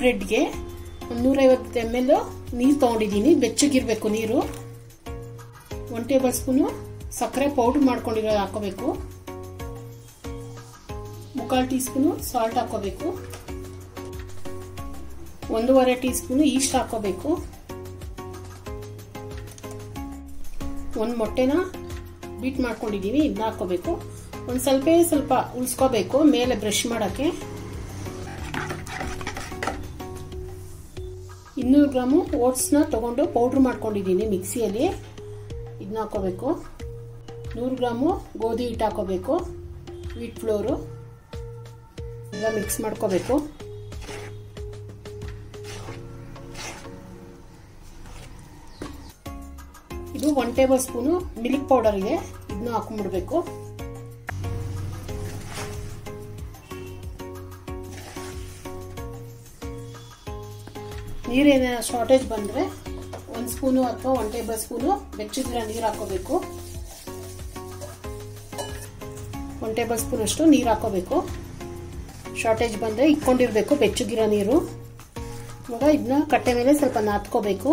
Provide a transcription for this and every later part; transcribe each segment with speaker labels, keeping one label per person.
Speaker 1: ಬ್ರೆಡ್ಗೆ ನೂರೈವತ್ತು M L ನೀರು ತೊಗೊಂಡಿದ್ದೀನಿ ಬೆಚ್ಚಗಿರ್ಬೇಕು ನೀರು ಒನ್ ಟೇಬಲ್ ಸ್ಪೂನು ಸಕ್ಕರೆ ಪೌಡ್ರ್ ಮಾಡ್ಕೊಂಡಿರೋ ಹಾಕೋಬೇಕು ಮುಕ್ಕಾಲು ಟೀ ಸ್ಪೂನು ಸಾಲ್ಟ್ ಹಾಕೋಬೇಕು ಒಂದೂವರೆ ಟೀ ಸ್ಪೂನು ಈಸ್ಟ್ ಹಾಕೋಬೇಕು ಒಂದು ಮೊಟ್ಟೆನ ಬೀಟ್ ಮಾಡ್ಕೊಂಡಿದ್ದೀನಿ ಇದನ್ನ ಹಾಕೋಬೇಕು ಒಂದು ಸ್ವಲ್ಪ ಸ್ವಲ್ಪ ಉಳಿಸ್ಕೋಬೇಕು ಮೇಲೆ ಬ್ರಷ್ ಮಾಡೋಕ್ಕೆ ಇನ್ನೂರು ಗ್ರಾಮು ಓಟ್ಸ್ನ ತಗೊಂಡು ಪೌಡ್ರ್ ಮಾಡ್ಕೊಂಡಿದ್ದೀನಿ ಮಿಕ್ಸಿಯಲ್ಲಿ ಇದನ್ನ ಹಾಕೋಬೇಕು ನೂರು ಗ್ರಾಮು ಗೋಧಿ ಹಿಟ್ಟು ಹಾಕೋಬೇಕು ವೀಟ್ ಫ್ಲೋರು ಎಲ್ಲ ಮಿಕ್ಸ್ ಮಾಡ್ಕೋಬೇಕು ಇದು one tablespoon milk powder ಇದೆ ಇದನ್ನ ಹಾಕೊಂಡ್ಬಿಡ್ಬೇಕು ನೀರೇನ ಶಾರ್ಟೇಜ್ ಬಂದರೆ ಒಂದು ಸ್ಪೂನು ಅಥವಾ ಒನ್ ಟೇಬಲ್ ಸ್ಪೂನು ಬೆಚ್ಚಗಿರೋ ನೀರು ಹಾಕೋಬೇಕು ಒನ್ ಟೇಬಲ್ ಸ್ಪೂನ್ ಅಷ್ಟು ನೀರು ಹಾಕೋಬೇಕು ಶಾರ್ಟೇಜ್ ಬಂದರೆ ಇಟ್ಕೊಂಡಿರ್ಬೇಕು ಬೆಚ್ಚಗಿರೋ ನೀರು ಇವಾಗ ಇದನ್ನ ಕಟ್ಟೆ ಮೇಲೆ ಸ್ವಲ್ಪ ನಾದ್ಕೋಬೇಕು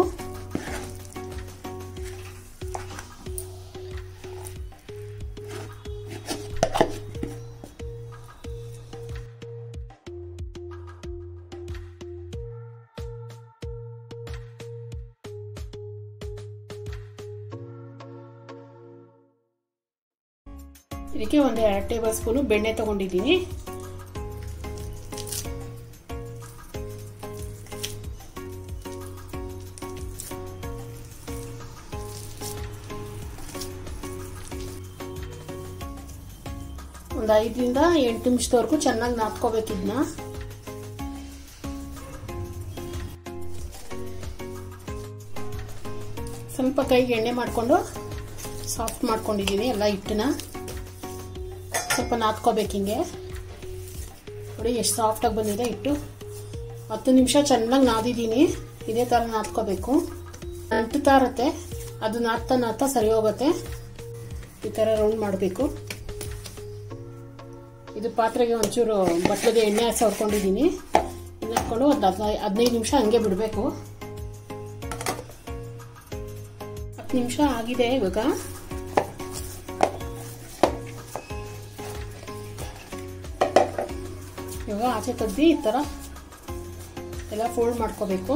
Speaker 1: ಇದಕ್ಕೆ ಒಂದು ಎರಡು ಟೇಬಲ್ ಸ್ಪೂನು ಬೆಣ್ಣೆ ತಗೊಂಡಿದ್ದೀನಿ ಒಂದು ಐದರಿಂದ ಎಂಟು ನಿಮಿಷದವರೆಗೂ ಚೆನ್ನಾಗಿ ನಾದ್ಕೋಬೇಕು ಇದನ್ನ ಸ್ವಲ್ಪ ಕೈಗೆ ಎಣ್ಣೆ ಮಾಡಿಕೊಂಡು ಸಾಫ್ಟ್ ಮಾಡ್ಕೊಂಡಿದ್ದೀನಿ ಎಲ್ಲ ಹಿಟ್ಟನ್ನ ಸ್ವಲ್ಪ ನಾದ್ಕೋಬೇಕು ಹಿಂಗೆ ನೋಡಿ ಎಷ್ಟು ಸಾಫ್ಟಾಗಿ ಬಂದಿದೆ ಹಿಟ್ಟು ಹತ್ತು ನಿಮಿಷ ಚೆನ್ನಾಗಿ ನಾದಿದ್ದೀನಿ ಇದೇ ಥರ ನಾದ್ಕೋಬೇಕು ಅಂಟುತ್ತಾ ಇರುತ್ತೆ ಅದು ನಾದ್ತಾ ನಾದ್ತಾ ಸರಿ ಹೋಗುತ್ತೆ ಈ ಥರ ರೌಂಡ್ ಮಾಡಬೇಕು ಇದು ಪಾತ್ರೆಗೆ ಒಂಚೂರು ಬಟ್ಲಿಗೆ ಎಣ್ಣೆ ಸವರ್ಕೊಂಡಿದ್ದೀನಿ ಇನ್ನು ಹಾಕ್ಕೊಂಡು ಒಂದು ಹದಿನೈದು ಹದಿನೈದು ನಿಮಿಷ ಹಂಗೆ ಬಿಡಬೇಕು ಹತ್ತು ನಿಮಿಷ ಆಗಿದೆ ಇವಾಗ ಇವಾಗ ಆಚೆ ತೆಗ್ದು ಈ ಥರ ಎಲ್ಲ ಫೋಲ್ಡ್ ಮಾಡ್ಕೋಬೇಕು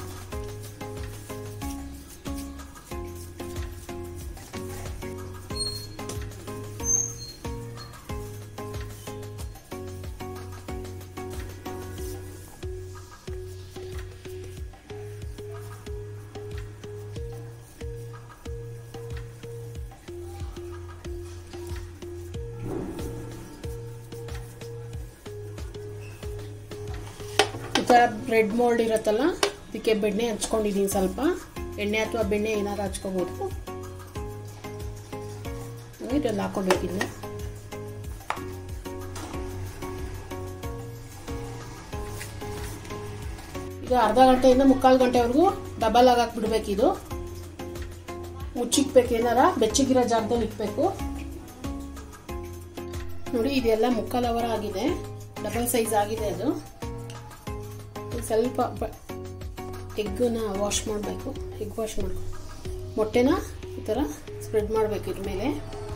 Speaker 1: ಈ ಥರ ಬ್ರೆಡ್ ಮೋಲ್ಡ್ ಇರುತ್ತಲ್ಲ ಅದಕ್ಕೆ ಬೆಣ್ಣೆ ಹಚ್ಕೊಂಡಿದ್ದೀನಿ ಸ್ವಲ್ಪ ಎಣ್ಣೆ ಅಥವಾ ಬೆಣ್ಣೆ ಏನಾದ್ರು ಹಚ್ಕೋಬೋದು ಇದ್ರಲ್ಲಿ ಹಾಕೊಬೇಕಿಲ್ಲ ಈಗ ಅರ್ಧ ಗಂಟೆಯಿಂದ ಮುಕ್ಕಾಲು ಗಂಟೆವರೆಗೂ ಡಬಲ್ ಆಗಿ ಹಾಕ್ಬಿಡ್ಬೇಕು ಇದು ಮುಚ್ಚಿಕ್ಬೇಕು ಏನಾರ ಬೆಚ್ಚಗಿರೋ ಜಾಗದಲ್ಲಿ ಇಕ್ಬೇಕು ನೋಡಿ ಇದೆಲ್ಲ ಮುಕ್ಕಾಲು ಅವರ್ ಆಗಿದೆ ಡಬಲ್ ಸೈಜ್ ಆಗಿದೆ ಅದು ಸ್ವಲ್ಪ ಎಗ್ಗನ್ನ ವಾಶ್ ಮಾಡಬೇಕು ಎಗ್ ವಾಶ್ ಮಾಡಬೇಕು ಮೊಟ್ಟೆನ ಈ ಥರ ಸ್ಪ್ರೆಡ್ ಮಾಡಬೇಕು ಇದ್ರ ಮೇಲೆ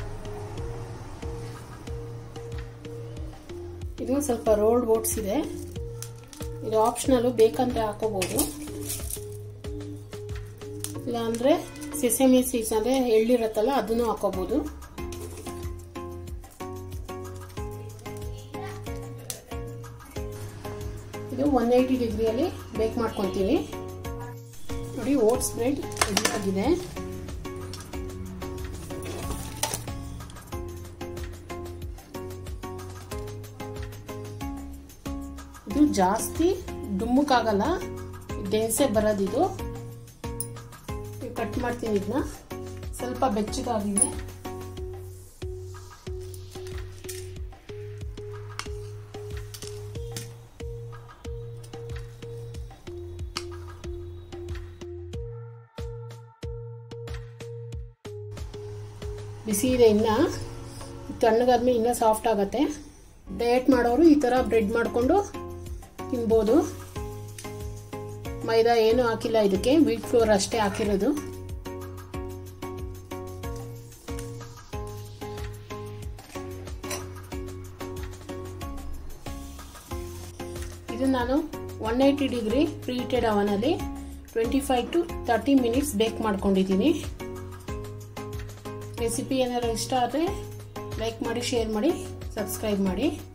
Speaker 1: ಇದು ಸ್ವಲ್ಪ ರೋಲ್ಡ್ ಓಟ್ಸ್ ಇದೆ ಇದು ಆಪ್ಷನಲ್ಲು ಬೇಕಂದ್ರೆ ಹಾಕೋಬೋದು ಇಲ್ಲಾಂದರೆ ಸೆಸೆಮಿ ಸೀಡ್ಸ್ ಅಂದರೆ ಎಳ್ಳಿರತ್ತಲ್ಲ ಅದನ್ನು ಹಾಕೋಬೋದು ಇದು ಒನ್ ಏಯ್ಟಿ ಡಿಗ್ರಿಯಲ್ಲಿ ಬೇಕ್ ಮಾಡ್ಕೊತೀನಿ ನೋಡಿ ಓಟ್ಸ್ ಬ್ರೆಡ್ ರೆಡಿ ಆಗಿದೆ ಇದು ಜಾಸ್ತಿ ಡುಮ್ಮಕ್ಕಾಗಲ್ಲ ಡೆನ್ಸೆ ಬರೋದಿದು ಕಟ್ ಮಾಡ್ತೀನಿ ಇದನ್ನ ಸ್ವಲ್ಪ ಬೆಚ್ಚಗಾಗಿದೆ ಬಿಸಿ ಇದೆ ಇನ್ನ ತಣ್ಣಗಾದ್ಮೇಲೆ ಇನ್ನೂ ಸಾಫ್ಟ್ ಆಗುತ್ತೆ ಡಯಟ್ ಮಾಡೋರು ಈ ಥರ ಬ್ರೆಡ್ ಮಾಡಿಕೊಂಡು ತಿನ್ಬೋದು ಮೈದಾ ಏನು ಹಾಕಿಲ್ಲ ಇದಕ್ಕೆ ವೀಟ್ ಫ್ಲೋರ್ ಅಷ್ಟೇ ಹಾಕಿರೋದು ಇದು ನಾನು ಒನ್ ಏಯ್ಟಿ ಡಿಗ್ರಿ ಪ್ರೀಟೆಡ್ ಅವನಲ್ಲಿ twenty five to thirty minutes bake ಮಾಡ್ಕೊಂಡಿದ್ದೀನಿ ರೆಸಿಪಿ ಏನಾದ್ರು ಇಷ್ಟ ಆದರೆ ಲೈಕ್ ಮಾಡಿ ಶೇರ್ ಮಾಡಿ ಸಬ್ಸ್ಕ್ರೈಬ್ ಮಾಡಿ